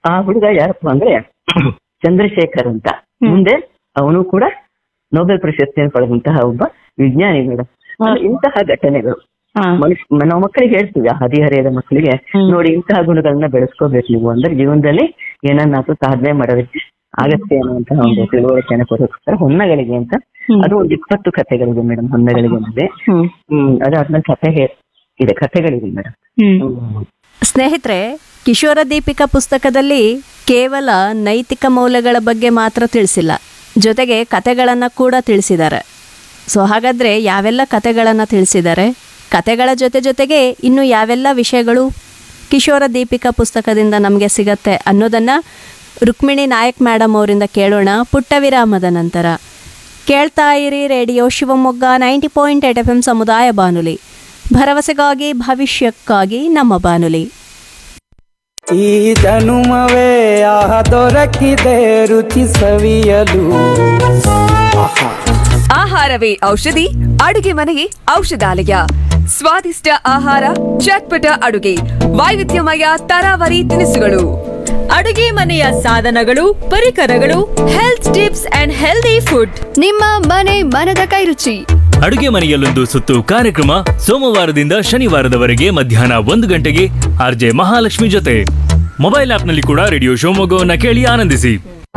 ಆ ಹುಡುಗ ಯಾರಪ್ಪ ಅಂದ್ರೆ ಚಂದ್ರಶೇಖರ್ ಅಂತ ಮುಂದೆ ಅವನು ಕೂಡ ನೊಬೆಲ್ ಪ್ರಶಸ್ತಿಯನ್ನು ಪಡೆದಂತಹ ಒಬ್ಬ ವಿಜ್ಞಾನಿ ಮೇಡಮ್ ಇಂತಹ ಘಟನೆಗಳು ಹಾ. ಮನುಷ್ಯ ನಾವು ಮಕ್ಕಳಿಗೆ ಹೇಳ್ತೀವಿ ಆ ಹದಿಹರೆಯದ ಮಕ್ಕಳಿಗೆ ಹ್ಮ್. ನೋಡಿ ಇಂತಹ ಗುಣಗಳನ್ನ ಬೆಳೆಸ್ಕೋಬೇಕು ನೀವು ಅಂದ್ರೆ ಜೀವನದಲ್ಲಿ ಏನನ್ನಾದ್ರೂ ಸಾಧನೆ ಮಾಡೋದಕ್ಕೆ ಆಗತ್ತೆ ಅನ್ನುವಂತಹ ಒಂದು ತಿಳುವಳಿಕೆಯನ್ನು ಕೊಡೋಕ್ಕೋಸ್ಕರ ಹೊನ್ನಗಳಿಗೆ ಅಂತ ಹ್ಮ್. ಅದು ಒಂದು ಇಪ್ಪತ್ತು ಕಥೆಗಳಿದೆ ಮೇಡಮ್ ಹೊನ್ನಗಳಿಗೆ ಮುಂದೆ ಹ್ಮ್. ಹ್ಮ್ ಅದಾದ್ಮೇಲೆ ಕಥೆ ಹೇ- ಇದೆ ಕಥೆಗಳಿದೆ ಮೇಡಮ್ ಹ್ಮ್. ಸ್ನೇಹಿತರೆ ಕಿಶೋರ ದೀಪಿಕಾ ಪುಸ್ತಕದಲ್ಲಿ ಕೇವಲ ನೈತಿಕ ಮೌಲ್ಯಗಳ ಬಗ್ಗೆ ಮಾತ್ರ ತಿಳಿಸಿಲ್ಲ ಜೊತೆಗೆ ಕತೆಗಳನ್ನು ಕೂಡ ತಿಳಿಸಿದ್ದಾರೆ ಸೊ ಹಾಗಾದರೆ ಯಾವೆಲ್ಲ ಕತೆಗಳನ್ನು ತಿಳಿಸಿದ್ದಾರೆ ಕತೆಗಳ ಜೊತೆ ಜೊತೆಗೆ ಇನ್ನು ಯಾವೆಲ್ಲ ವಿಷಯಗಳು ಕಿಶೋರ ದೀಪಿಕಾ ಪುಸ್ತಕದಿಂದ ನಮಗೆ ಸಿಗತ್ತೆ ಅನ್ನೋದನ್ನು ರುಕ್ಮಿಣಿ ನಾಯಕ್ ಮೇಡಮ್ ಅವರಿಂದ ಕೇಳೋಣ ಪುಟ್ಟ ವಿರಾಮದ ನಂತರ ಕೇಳ್ತಾ ಇರಿ radio Shivamogga ninety point eight F M ಸಮುದಾಯ ಬಾನುಲಿ ಭರವಸೆಗಾಗಿ ಭವಿಷ್ಯಕ್ಕಾಗಿ ನಮ್ಮ ಬಾನುಲಿ ಈ ಜನುಮವೇ ಆಹ ದೊರಕಿದೆ ರುಚಿ ಸವಿಯಲು ಆಹಾ ಆಹಾರವೇ ಔಷಧಿ ಅಡುಗೆ ಮನೆಯೇ ಔಷಧಾಲಯ ಸ್ವಾದಿಷ್ಟ ಆಹಾರ ಚಟ್ಪಟ ಅಡುಗೆ ವೈವಿಧ್ಯಮಯ ತರಾವರಿ ತಿನಿಸುಗಳು ಅಡುಗೆ ಮನೆಯ ಸಾಧನಗಳು ಪರಿಕರಗಳು health tips and healthy food ನಿಮ್ಮ ಮನೆ ಮನದ ಕೈರುಚಿ ಅಡುಗೆ ಮನೆಯಲ್ಲೊಂದು ಸುತ್ತು ಕಾರ್ಯಕ್ರಮ ಸೋಮವಾರದಿಂದ ಶನಿವಾರದವರೆಗೆ ಮಧ್ಯಾಹ್ನ ಒಂದು ಗಂಟೆಗೆ ಆರ್ಜೆ ಮಹಾಲಕ್ಷ್ಮಿ ಜೊತೆ ಮೊಬೈಲ್ ಆಪ್ನಲ್ಲಿ ಕೂಡ ರೇಡಿಯೋ ಶಿವಮೊಗ್ಗವನ್ನ ಕೇಳಿ ಆನಂದಿಸಿ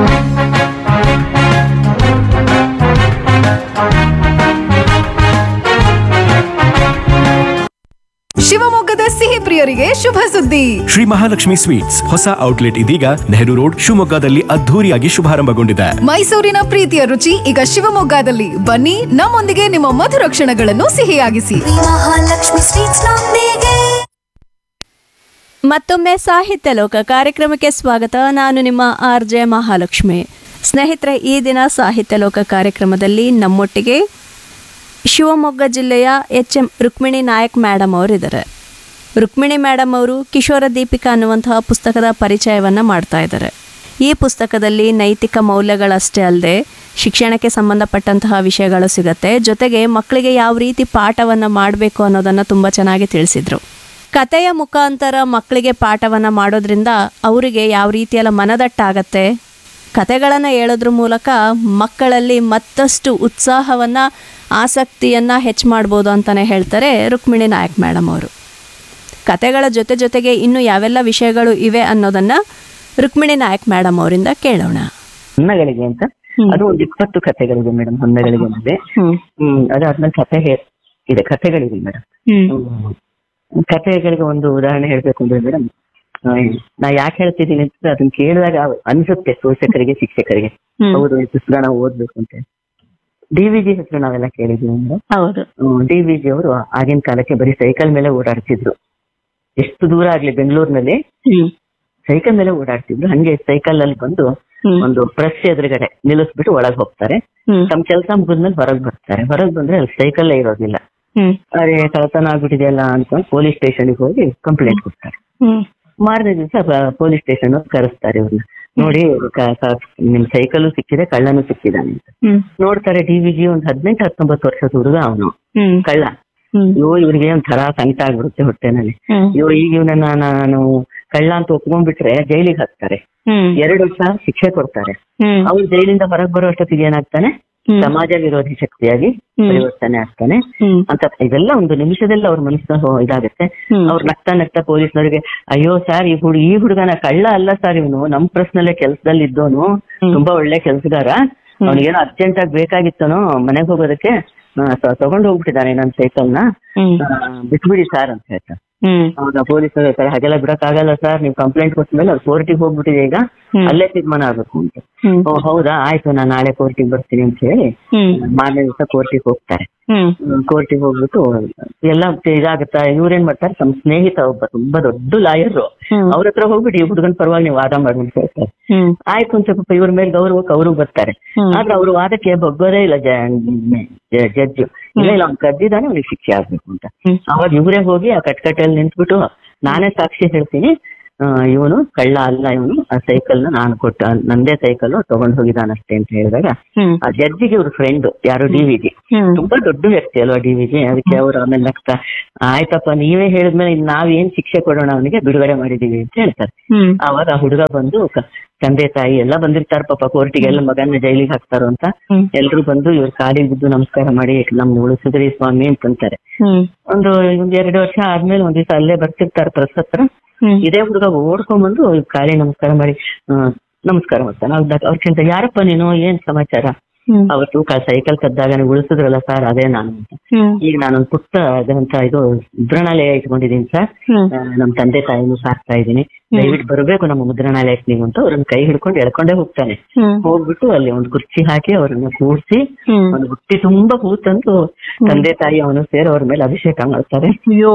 ಶಿವಮೊಗ್ಗದ ಸಿಹಿ ಪ್ರಿಯರಿಗೆ ಶುಭ ಸುದ್ದಿ ಶ್ರೀ ಮಹಾಲಕ್ಷ್ಮಿ ಸ್ವೀಟ್ಸ್ ಹೊಸ ಔಟ್ಲೆಟ್ ಇದೀಗ ನೆಹರು ರೋಡ್ ಶಿವಮೊಗ್ಗದಲ್ಲಿ ಅದ್ಧೂರಿಯಾಗಿ ಶುಭಾರಂಭಗೊಂಡಿದೆ ಮೈಸೂರಿನ ಪ್ರೀತಿಯ ರುಚಿ ಈಗ ಶಿವಮೊಗ್ಗದಲ್ಲಿ ಬನ್ನಿ ನಮ್ಮೊಂದಿಗೆ ನಿಮ್ಮ ಮಧುರ ಕ್ಷಣಗಳನ್ನು ಸಿಹಿಯಾಗಿಸಿ ಮಹಾಲಕ್ಷ್ಮಿ ಸ್ವೀಟ್ಸ್ ನೊಂದಿಗೆ ಮತ್ತೊಮ್ಮೆ ಸಾಹಿತ್ಯ ಲೋಕ ಕಾರ್ಯಕ್ರಮಕ್ಕೆ ಸ್ವಾಗತ ನಾನು ನಿಮ್ಮ ಆರ್ ಜೆ ಮಹಾಲಕ್ಷ್ಮಿ ಸ್ನೇಹಿತರೆ ಈ ದಿನ ಸಾಹಿತ್ಯ ಲೋಕ ಕಾರ್ಯಕ್ರಮದಲ್ಲಿ ನಮ್ಮೊಟ್ಟಿಗೆ ಶಿವಮೊಗ್ಗ ಜಿಲ್ಲೆಯ H M Rukmini Nayak madam ಅವರಿದ್ದಾರೆ ರುಕ್ಮಿಣಿ ಮೇಡಮ್ ಅವರು ಕಿಶೋರ ದೀಪಿಕಾ ಅನ್ನುವಂತಹ ಪುಸ್ತಕದ ಪರಿಚಯವನ್ನು ಮಾಡ್ತಾ ಇದ್ದಾರೆ ಈ ಪುಸ್ತಕದಲ್ಲಿ ನೈತಿಕ ಮೌಲ್ಯಗಳಷ್ಟೇ ಅಲ್ಲದೆ ಶಿಕ್ಷಣಕ್ಕೆ ಸಂಬಂಧಪಟ್ಟಂತಹ ವಿಷಯಗಳು ಸಿಗುತ್ತೆ ಜೊತೆಗೆ ಮಕ್ಕಳಿಗೆ ಯಾವ ರೀತಿ ಪಾಠವನ್ನು ಮಾಡಬೇಕು ಅನ್ನೋದನ್ನು ತುಂಬ ಚೆನ್ನಾಗಿ ತಿಳಿಸಿದರು ಕತೆಯ ಮುಖಾಂತರ ಮಕ್ಕಳಿಗೆ ಪಾಠವನ್ನು ಮಾಡೋದ್ರಿಂದ ಅವರಿಗೆ ಯಾವ ರೀತಿಯೆಲ್ಲ ಮನದಟ್ಟಾಗತ್ತೆ ಕತೆಗಳನ್ನು ಹೇಳೋದ್ರ ಮೂಲಕ ಮಕ್ಕಳಲ್ಲಿ ಮತ್ತಷ್ಟು ಉತ್ಸಾಹವನ್ನು ಆಸಕ್ತಿಯನ್ನು ಹೆಚ್ಚು ಮಾಡ್ಬೋದು ಅಂತಲೇ ಹೇಳ್ತಾರೆ ರುಕ್ಮಿಣಿ ನಾಯಕ್ ಮೇಡಮ್ ಅವರು ಕತೆಗಳ ಜೊತೆ ಜೊತೆಗೆ ಇನ್ನು ಯಾವೆಲ್ಲ ವಿಷಯಗಳು ಇವೆ ಅನ್ನೋದನ್ನು ರುಕ್ಮಿಣಿ ನಾಯಕ್ ಮೇಡಮ್ ಅವರಿಂದ ಕೇಳೋಣ ಹೊನ್ನಗಳಿಗೆ ಅಂತ ಅದು ಒಂದು ಇಪ್ಪತ್ತು ಕಥೆಗಳಿದೆ ಮೇಡಮ್ ಹೊನ್ನಗಳಿಗೆ ಮುಂದೆ ಹ್ಮ್ ಅದಾದ್ಮೇಲೆ ಕಥೆ ಹೇ- ಇದೆ ಕಥೆಗಳಿದೆ ಮೇಡಮ್ ಕಥೆಗಳಿಗೆ ಒಂದು ಉದಾಹರಣೆ ಹೇಳ್ಬೇಕು ಅಂದ್ರೆ ಮೇಡಮ್ ನಾ ಯಾಕೆ ಹೇಳ್ತಿದ್ದೀನಿ ಅಂತಂದ್ರೆ ಅದನ್ನ ಕೇಳಿದಾಗ ಅನ್ಸುತ್ತೆ ಪೋಷಕರಿಗೆ ಶಿಕ್ಷಕರಿಗೆ ಹೌದು ಈ ಪುಸ್ತಕ ನಾವು ಓದ್ಬೇಕು ಅಂತ ಡಿ ವಿ ಜಿ ಹೆಸರು ನಾವೆಲ್ಲ ಕೇಳಿದೀವಿ ಮೇಡಮ್ ಹೌದು ಡಿ ವಿ ಜಿ ಅವರು ಆಗಿನ ಕಾಲಕ್ಕೆ ಬರೀ ಸೈಕಲ್ ಮೇಲೆ ಓಡಾಡ್ತಿದ್ರು ಎಷ್ಟು ದೂರ ಆಗ್ಲಿ ಬೆಂಗಳೂರಿನಲ್ಲಿ ಸೈಕಲ್ ಮೇಲೆ ಓಡಾಡ್ತಿದ್ರು ಹಂಗೆ ಸೈಕಲ್ ಅಲ್ಲಿ ಬಂದು ಒಂದು ಪ್ರೆಸ್ ಎದುರುಗಡೆ ನಿಲ್ಲಿಸ್ಬಿಟ್ಟು ಒಳಗ್ ಹೋಗ್ತಾರೆ ತಮ್ಮ ಕೆಲಸ ಮುಗಿದ್ಮೇಲೆ ಹೊರಗ್ ಬರ್ತಾರೆ ಹೊರಗ್ ಬಂದ್ರೆ ಅಲ್ಲಿ ಸೈಕಲ್ ಇರೋದಿಲ್ಲ ಅರೆ ಕಳತನ ಆಗ್ಬಿಟ್ಟಿದೆಯಲ್ಲ ಅನ್ಕೊಂಡು ಪೊಲೀಸ್ ಸ್ಟೇಷನ್ಗೆ ಹೋಗಿ ಕಂಪ್ಲೇಂಟ್ ಕೊಡ್ತಾರೆ ಮಾರನೇ ದಿವಸ ಪೊಲೀಸ್ ಸ್ಟೇಷನ್ ಕರೆಸ್ತಾರೆ ಇವ್ರನ್ನ ನೋಡಿ ಕ- ಕ- ನಿಮ್ ಸೈಕಲ್ ಸಿಕ್ಕಿದೆ ಕಳ್ಳನು ಸಿಕ್ಕಿದಾನೆ ಅಂತ ನೋಡ್ತಾರೆ ಡಿ ವಿ ಜಿ ಒಂದ್ ಹದಿನೆಂಟು ಹತ್ತೊಂಬತ್ತು ವರ್ಷದ ಹುಡುಗ ಅವನು ಕಳ್ಳ ಅಯ್ಯೋ ಇವ್ರಿಗೆ ಒಂಥರ ಸಂಕಟ ಆಗ್ಬಿಡುತ್ತೆ ಹೊಟ್ಟೆನಲ್ಲಿ ಅಯ್ಯೋ ಈಗ ಇವನನ್ನ ನಾನು ಕಳ್ಳ ಅಂತ ಒಪ್ಕೊಂಡ್ಬಿಟ್ರೆ ಜೈಲಿಗೆ ಹಾಕ್ತಾರೆ ಎರಡು ವರ್ಷ ಶಿಕ್ಷೆ ಕೊಡ್ತಾರೆ ಅವ್ನು ಜೈಲಿಂದ ಹೊರಗ್ ಬರೋ ಅಷ್ಟೊತ್ತಿಗೆ ಏನಾಗ್ತಾನೆ ಸಮಾಜ ವಿರೋಧಿ ಶಕ್ತಿಯಾಗಿ ಪರಿವರ್ತನೆ ಆಗ್ತಾನೆ ಅಂತ ಇದೆಲ್ಲ ಒಂದು ನಿಮಿಷದಲ್ಲಿ ಅವ್ರ ಮನಸ್ಸು ಹೋ- ಇದಾಗುತ್ತೆ ಅವ್ರು ನಗ್ತಾ ನಗ್ತಾ ಪೊಲೀಸ್ನವರಿಗೆ ಅಯ್ಯೋ ಸರ್ ಈ ಹುಡುಗ ಈ ಹುಡುಗನ ಕಳ್ಳ ಅಲ್ಲ ಸರ್ ಇವನು ನಮ್ ಪ್ರಶ್ನಲ್ಲೇ ಕೆಲ್ಸದಲ್ಲಿ ಇದ್ದೋನು ತುಂಬಾ ಒಳ್ಳೆ ಕೆಲ್ಸಗಾರ ಅವನಿಗೇನೋ ಅರ್ಜೆಂಟ್ ಆಗಿ ಬೇಕಾಗಿತ್ತನೋ ಮನೆಗೆ ಹೋಗೋದಕ್ಕೆ ಆ, ತ- ತಗೊಂಡ್ ಹೋಗ್ಬಿಟ್ಟಿದ್ದಾನೆ ನನ್ನ ಸೈಕಲ್ನ ಬಿಟ್ಬಿಡಿ ಸರ್ ಅಂತ ಹೇಳ್ತಾರೆ ಹೌದಾ ಪೊಲೀಸರು ಹೇಳ್ತಾರೆ ಹಾಗೆಲ್ಲ ಬಿಡಕ್ ಆಗಲ್ಲ ಸರ್ ನೀವು ಕಂಪ್ಲೇಂಟ್ ಕೊಟ್ಮೇಲೆ ಅವ್ರು ಕೋರ್ಟಿಗೆ ಹೋಗ್ಬಿಟ್ಟಿದೆ ಈಗ ಅಲ್ಲೇ ತೀರ್ಮಾನ ಆಗ್ಬೇಕು ಅಂತ ಓ ಹೌದಾ ಆಯ್ತು ನಾನು ನಾಳೆ ಕೋರ್ಟಿಗೆ ಬರ್ತೀನಿ ಅಂತ ಹೇಳಿ ಮಾರನೇ ದಿವಸ ಕೋರ್ಟಿಗೆ ಹೋಗ್ತಾರೆ ಕೋರ್ಟಿಗೆ ಹೋಗ್ಬಿಟ್ಟು ಎಲ್ಲ ಇದಾಗುತ್ತಾ ಇವ್ರೇನ್ ಮಾಡ್ತಾರೆ ತಮ್ಮ ಸ್ನೇಹಿತ ಒಬ್ಬ ತುಂಬಾ ದೊಡ್ಡ ಲಾಯರ್ ಅವ್ರ ಹತ್ರ ಹೋಗ್ಬಿಟ್ಟು ಈ ಹುಡುಗನ ಪರವಾಗಿ ನೀವು ವಾದ ಮಾಡಿ ಅಂತ ಹೇಳ್ತಾರೆ ಆಯ್ತು ಅಂತ ಸ್ವಲ್ಪ ಇವ್ರ ಮೇಲೆ ಗೌರವಕ್ಕೆ ಅವರು ಬರ್ತಾರೆ ಆದ್ರೆ ಅವ್ರ ವಾದಕ್ಕೆ ಬಗ್ಗೋದೇ ಇಲ್ಲ ಜಡ್ಜ್ ಇಲ್ಲ ಇಲ್ಲ ಅವ್ನು ಕದ್ದಿದ್ದಾನೆ ಅವ್ನಿಗೆ ಶಿಕ್ಷೆ ಆಗ್ಬೇಕು ಅಂತ ಅವಾಗ ಇವರೇ ಹೋಗಿ ಆ ಕಟ್ಕಟ್ಟೆಯಲ್ಲಿ ನಿಂತ್ಬಿಟ್ಟು ನಾನೇ ಸಾಕ್ಷಿ ಹೇಳ್ತೀನಿ ಇವನು ಕಳ್ಳ ಅಲ್ಲ ಇವನು ಆ ಸೈಕಲ್ ನ ನಾನು ಕೊಟ್ಟ ನಂದೇ ಸೈಕಲ್ ತಗೊಂಡ್ ಹೋಗಿದ್ದಾನಷ್ಟೇ ಅಂತ ಹೇಳಿದಾಗ ಹ್ಮ್ ಆ ಜಡ್ಜಿಗೆ ಇವ್ರ ಫ್ರೆಂಡ್ ಯಾರು ಡಿ ವಿಜಿ ಹ್ಮ್ ತುಂಬಾ ದೊಡ್ಡ ವ್ಯಕ್ತಿ ಅಲ್ವಾ ಡಿ ವಿಜಿ ಅದಕ್ಕೆ ಅವ್ರು ಆಮೇಲೆ ನಗ್ತಾ ಆಯ್ತಪ್ಪ ನೀವೇ ಹೇಳಿದ್ಮೇಲೆ ಇನ್ ನಾವ್ ಏನ್ ಶಿಕ್ಷೆ ಕೊಡೋಣ ಅವನಿಗೆ ಬಿಡುಗಡೆ ಮಾಡಿದೀವಿ ಅಂತ ಹೇಳ್ತಾರೆ ಹ್ಮ್ ಅವಾಗ ಆ ಹುಡುಗ ಬಂದು ಕ- ತಂದೆ ತಾಯಿ ಎಲ್ಲ ಬಂದಿರ್ತಾರ ಪಾಪ ಕೋರ್ಟಿಗೆ ಎಲ್ಲ ಮಗನ ಜೈಲಿಗೆ ಹಾಕ್ತಾರೋ ಅಂತ ಹ್ಮ್. ಎಲ್ರು ಬಂದು ಇವ್ರ ಕಾಲಿಗೆ ಬಿದ್ದು ನಮಸ್ಕಾರ ಮಾಡಿ ನಮ್ನ ಉಳಿಸಿದ್ರಿ ಸ್ವಾಮಿ ಅಂತಂತಾರೆ ಹ್ಮ್ ಒಂದು ಒಂದ್ ಎರಡು ವರ್ಷ ಆದ್ಮೇಲೆ ಒಂದ್ ದಿವಸ ಅಲ್ಲೇ ಬರ್ತಿರ್ತಾರೆ ಪ್ರೆಸ್ ಹತ್ರ ಹ್ಮ್ ಇದೇ ಹುಡುಗ ಓಡ್ಕೊಂಡ್ ಬಂದು ಕಾಲಿ ನಮಸ್ಕಾರ ಮಾಡಿ ಆ, ನಮಸ್ಕಾರ ಮಾಡ್ತಾನೆ ಅವ್ರ ಕೇಳ್ತಾರೆ ಯಾರಪ್ಪ ನೀನು ಏನ್ ಸಮಾಚಾರ ಹ್ಮ್ ಅವತ್ತು ಕ- ಸೈಕಲ್ ಕದ್ದಾಗ ನೀವು ಉಳಿಸಿದ್ರಲ್ಲ ಸರ್ ಅದೇ ನಾನು ಅಂತ ಹ್ಮ್ ಈಗ ನಾನೊಂದು ಪುಟ್ಟ ಅದಂತ ಇದು ಮುದ್ರಣಾಲಯ ಇಟ್ಕೊಂಡಿದ್ದೀನಿ ಸರ್ ಹ್ಮ್ ಆ, ನಮ್ ತಂದೆ ತಾಯಿನೂ ಸಾಕ್ತಾ ಇದ್ದೀನಿ ದಯವಿಟ್ಟು ಬರಬೇಕು ನಮ್ಮ ಮುದ್ರಣಾಲಯಕ್ಕೆ ನೀವು ಅಂತ ಅವ್ರನ್ನ ಕೈ ಹಿಡ್ಕೊಂಡು ಎಳ್ಕೊಂಡೇ ಹೋಗ್ತಾನೆ ಹ್ಮ್ ಹೋಗ್ಬಿಟ್ಟು ಅಲ್ಲಿ ಒಂದು ಕುರ್ಚಿ ಹಾಕಿ ಅವ್ರನ್ನ ಕೂಡ್ಸಿ ಹ್ಮ್ ಒಂದು ಬುಟ್ಟಿ ತುಂಬಾ ಹೂ ತಂದು ತಂದೆ ತಾಯಿ ಅವನು ಸೇರಿ ಅವ್ರ ಮೇಲೆ ಅಭಿಷೇಕ ಮಾಡ್ತಾರೆ ಅಯ್ಯೋ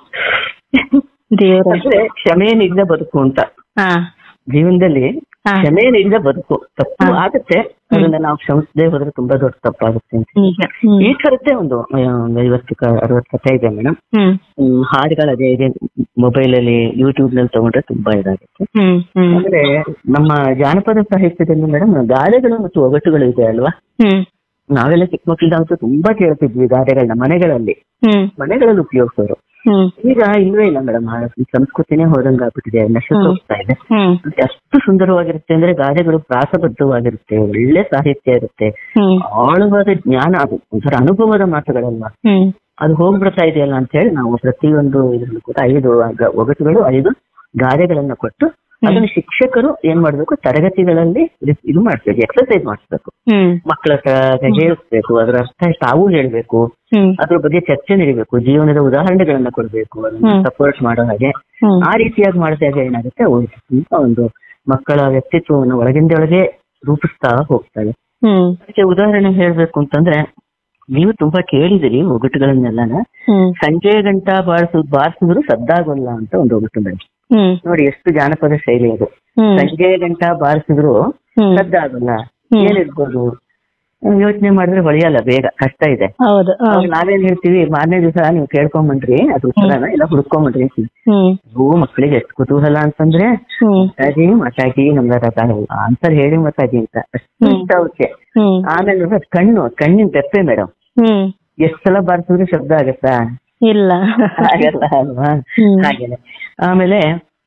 ದೇವ್ರ ಅಂದ್ರೆ ಕ್ಷಮೆನಿಂದ ಬದುಕು ಅಂತ ಹಾ ಜೀವನದಲ್ಲಿ ಹಾ. ಕ್ಷಮೆನಿಂದ ಬದುಕು ತಪ್ಪು ಆಗುತ್ತೆ ಅದನ್ನ ನಾವು ಕ್ಷಮಿಸದೇ ಹೋದ್ರೆ ತುಂಬಾ ದೊಡ್ಡ ತಪ್ಪಾಗುತ್ತೆ ಅಂತ ನಿಜ ಹ್ಮ್ ಈ ತರದ್ದೇ ಒಂದು ಆ, ಒಂದು ಐವತ್ತು ಕ- ಅರವತ್ತು ಕಥೆ ಇದೆ ಮೇಡಮ್ ಹ್ಮ್ ಹಾಡುಗಳು ಅದೇ ಇದೆ ಮೊಬೈಲ್ ಅಲ್ಲಿ ಯೂಟ್ಯೂಬ್ ನಲ್ಲಿ ತಗೊಂಡ್ರೆ ತುಂಬಾ ಇದಾಗುತ್ತೆ ಹ್ಮ್ ಹ್ಮ್ ಅಂದ್ರೆ ನಮ್ಮ ಜಾನಪದ ಸಾಹಿತ್ಯದಲ್ಲಿ ಮೇಡಮ್ ಗಾದೆಗಳು ಮತ್ತು ಒಗಟುಗಳು ಇದೆ ಅಲ್ವಾ ಹ್ಮ್ ನಾವೆಲ್ಲ ಚಿಕ್ಕ ಮಕ್ಕಳಿದ್ದಂತೂ ತುಂಬಾ ಕೇಳ್ತಿದ್ವಿ ಗಾದೆಗಳನ್ನ ಮನೆಗಳಲ್ಲಿ ಹ್ಮ್ ಮನೆಗಳಲ್ಲಿ ಉಪಯೋಗಿಸೋರು ಹ್ಮ್ ಈಗ ಇಲ್ವೇ ಇಲ್ಲ ಮೇಡಮ್ ಸಂಸ್ಕೃತಿನೇ ಹೋದಂಗ ಆಗ್ಬಿಟ್ಟಿದೆ ನಶಿಸ್ ಹೋಗ್ತಾ ಇದೆ ಹ್ಮ್ ಮತ್ತೆ ಅಷ್ಟು ಸುಂದರವಾಗಿರುತ್ತೆ ಅಂದ್ರೆ ಗಾದೆಗಳು ಪ್ರಾಸಬದ್ಧವಾಗಿರುತ್ತೆ ಒಳ್ಳೆ ಸಾಹಿತ್ಯ ಇರುತ್ತೆ ಹ್ಮ್ ಆಳವಾದ ಜ್ಞಾನ ಅದು ಒಂಥರ ಅನುಭವದ ಮಾತುಗಳಲ್ವಾ ಹ್ಮ್ ಅದು ಹೋಗ್ಬಿಡ್ತಾ ಇದೆಯಲ್ಲ ಅಂತ ಹೇಳಿ ನಾವು ಪ್ರತಿಯೊಂದು ಇದ್ರಲ್ಲೂ ಕೂಡ ಐದು ಗ- ಒಗಟುಗಳು ಐದು ಗಾದೆಗಳನ್ನ ಕೊಟ್ಟು ಅದನ್ನ ಶಿಕ್ಷಕರು ಏನ್ ಮಾಡ್ಬೇಕು ತರಗತಿಗಳಲ್ಲಿ ಇದು- ಇದು ಮಾಡಿಸ್ಬೇಕು ಎಕ್ಸರ್ಸೈಸ್ ಮಾಡಿಸ್ಬೇಕು ಹ್ಮ್ ಮಕ್ಕಳ ಹತ್ರ ಹೇಳಿಸ್ಬೇಕು ಅದರ ಅರ್ಥ ತಾವು ಹೇಳ್ಬೇಕು ಹ್ಮ್ ಅದ್ರ ಬಗ್ಗೆ ಚರ್ಚೆ ನಡೀಬೇಕು ಜೀವನದ ಉದಾಹರಣೆಗಳನ್ನ ಕೊಡ್ಬೇಕು ಅದನ್ನ ಹ್ಮ್. ಸಪೋರ್ಟ್ ಮಾಡೋ ಹಾಗೆ ಹ್ಮ್ ಆ ರೀತಿಯಾಗಿ ಮಾಡಿದಾಗ ಏನಾಗುತ್ತೆ ಅವು ತುಂಬಾ ಒಂದು ಮಕ್ಕಳ ವ್ಯಕ್ತಿತ್ವವನ್ನು ಒಳಗಿಂದೊಳಗೆ ರೂಪಿಸ್ತಾ ಹೋಗ್ತವೆ ಹ್ಮ್ ಅದಕ್ಕೆ ಉದಾಹರಣೆ ಹೇಳ್ಬೇಕು ಅಂತಂದ್ರೆ ನೀವು ತುಂಬಾ ಕೇಳಿದಿರಿ ಒಗಟುಗಳನ್ನೆಲ್ಲನ ಹ್ಮ್ ಸಂಜೆ ಗಂಟ ಬಾರಿಸು ಬಾರಿಸಿದ್ರು ಸದ್ದಾಗೋಲ್ಲ ಅಂತ ಒಂದು ಒಗಟು ಮೇಡಮ್ ಹ್ಮ್ ನೋಡಿ ಎಷ್ಟು ಜಾನಪದ ಶೈಲಿ ಅದು ಹ್ಮ್ ಸಂಜೆ ಗಂಟ ಬಾರಿಸಿದ್ರು ಹ್ಮ್ ಸದ್ದಾಗಲ್ಲ ಹ್ಮ್. ಏನಿರ್ಬೋದು ಯೋಚನೆ ಮಾಡಿದ್ರೆ ಹೊಳೆಯಲ್ಲ ಬೇಗ ಕಷ್ಟ ಇದೆ ಹೌದು ಹ. ಅವಾಗ ನಾವೇನ್ ಹೇಳ್ತೀವಿ ಮಾರನೇ ದಿವಸ ನೀವು ಕೇಳ್ಕೊಂಬಂದ್ರಿ ಅದು ಉತ್ತರನ ಇಲ್ಲ ಹುಡ್ಕೊಂಬಂದ್ರಿ ಅಂತೀವಿ. ಹ್ಮ್ ಓ ಮಕ್ಕಳಿಗೆ ಎಷ್ಟು ಕುತೂಹಲ ಅಂತಂದ್ರೆ ಹ್ಮ್ ಮತಾಜಿ ಮತಾಜಿ ನಮ್ಗೆ ಆನ್ಸರ್ ಹೇಳಿ ಮತಾಜಿ ಅಂತ ಅಷ್ಟು ಇಷ್ಟ ಅವಕ್ಕೆ ಹ್ಮ್ ಆಮೇಲೆ ನೋಡಿ ಅದ್ ಕಣ್ಣು ಕಣ್ಣಿನ ತೆಪ್ಪೆ ಮೇಡಮ್ ಹ್ಮ್ ಎಷ್ಟ್ ಸಲ ಬಾರಿಸಿದ್ರೆ ಶಬ್ದ ಆಗತ್ತಾ ಇಲ್ಲ ಆಗಲ್ಲ ಅಲ್ವಾ ಹ್ಮ್. ಹಾಗೇನೆ ಆಮೇಲೆ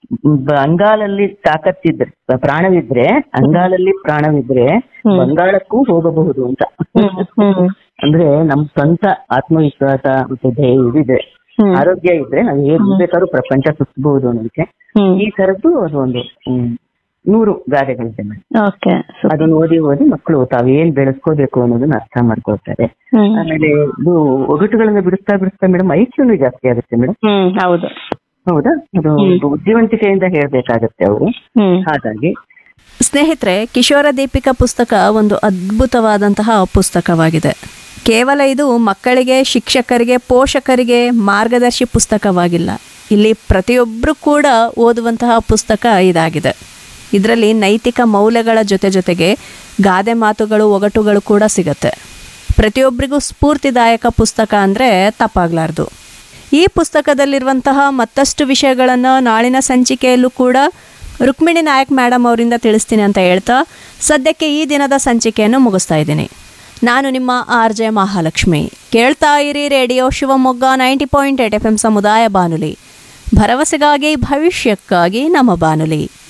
ಬ- ಅಂಗಾಲಲ್ಲಿ ತಾಕತ್ತಿದ್ರೆ ಪ್ರಾಣವಿದ್ರೆ ಅಂಗಾಲಲ್ಲಿ ಪ್ರಾಣವಿದ್ರೆ ಹ್ಮ್. ಬಂಗಾಳಕ್ಕೂ ಹೋಗಬಹುದು ಅಂತ ಹ್ಮ್ ಹ್ಮ್ ಅಂದ್ರೆ ನಮ್ ಸ್ವಂತ ಆತ್ಮವಿಶ್ವಾಸ ಮತ್ತೆ ಧೈರ್ಯ ಇದಿದೆ ಹ್ಮ್. ಆರೋಗ್ಯ ಇದ್ರೆ ನಾವು ಹೇಗ್ ಬೇಕಾದ್ರೂ ಪ್ರಪಂಚ ಸುತ್ತಬಹುದು ಅನ್ನೋದಕ್ಕೆ ಹ್ಮ್ ಈ ತರದ್ದು ಅದು ಒಂದು ಹ್ಮ್, ನೂರು ಗಾದೆಗಳಿದೆ ಮೇಡಮ್ ಓಕೆ ಅದನ್ನ ಓದಿ ಓದಿ ಮಕ್ಕಳು ತಾವೇನ್ ಬೆಳೆಸ್ಕೋಬೇಕು ಅನ್ನೋದನ್ನ ಅರ್ಥ ಮಾಡ್ಕೊಳ್ತಾರೆ ಹ್ಮ್ ಆಮೇಲೆ ಇದು ಒಗಟುಗಳನ್ನ ಬಿಡಿಸ್ತಾ ಬಿಡಿಸ್ತಾ ಮೇಡಮ್ ಐಕ್ಯೂನು ಜಾಸ್ತಿ ಆಗುತ್ತೆ ಮೇಡಮ್ ಹ್ಮ್ ಹೌದು ಹೌದಾ ಅದು ಬುದ್ಧಿವಂತಿಕೆಯಿಂದ ಹೇಳ್ಬೇಕಾಗತ್ತೆ ಅವರು ಹ್ಮ್ ಹಾಗಾಗಿ ಸ್ನೇಹಿತರೆ ಕಿಶೋರ ದೀಪಿಕಾ ಪುಸ್ತಕ ಒಂದು ಅದ್ಭುತವಾದಂತಹ ಪುಸ್ತಕವಾಗಿದೆ ಕೇವಲ ಇದು ಮಕ್ಕಳಿಗೆ ಶಿಕ್ಷಕರಿಗೆ ಪೋಷಕರಿಗೆ ಮಾರ್ಗದರ್ಶಿ ಪುಸ್ತಕವಾಗಿಲ್ಲ ಇಲ್ಲಿ ಪ್ರತಿಯೊಬ್ಬರು ಕೂಡ ಓದುವಂತಹ ಪುಸ್ತಕ ಇದಾಗಿದೆ ಇದರಲ್ಲಿ ನೈತಿಕ ಮೌಲ್ಯಗಳ ಜೊತೆ ಜೊತೆಗೆ ಗಾದೆ ಮಾತುಗಳು ಒಗಟುಗಳು ಕೂಡ ಸಿಗುತ್ತೆ ಪ್ರತಿಯೊಬ್ಬರಿಗೂ ಸ್ಫೂರ್ತಿದಾಯಕ ಪುಸ್ತಕ ಅಂದರೆ ತಪ್ಪಾಗಲಾರ್ದು ಈ ಪುಸ್ತಕದಲ್ಲಿರುವಂತಹ ಮತ್ತಷ್ಟು ವಿಷಯಗಳನ್ನು ನಾಳಿನ ಸಂಚಿಕೆಯಲ್ಲೂ ಕೂಡ ರುಕ್ಮಿಣಿ ನಾಯಕ್ ಮೇಡಮ್ ಅವರಿಂದ ತಿಳಿಸ್ತೀನಿ ಅಂತ ಹೇಳ್ತಾ ಸದ್ಯಕ್ಕೆ ಈ ದಿನದ ಸಂಚಿಕೆಯನ್ನು ಮುಗಿಸ್ತಾ ಇದ್ದೀನಿ ನಾನು ನಿಮ್ಮ ಆರ್ ಜೆ ಮಹಾಲಕ್ಷ್ಮಿ ಕೇಳ್ತಾ ಇರಿ radio Shivamogga ninety point eight F M ಸಮುದಾಯ ಬಾನುಲಿ ಭರವಸೆಗಾಗಿ ಭವಿಷ್ಯಕ್ಕಾಗಿ ನಮ್ಮ ಬಾನುಲಿ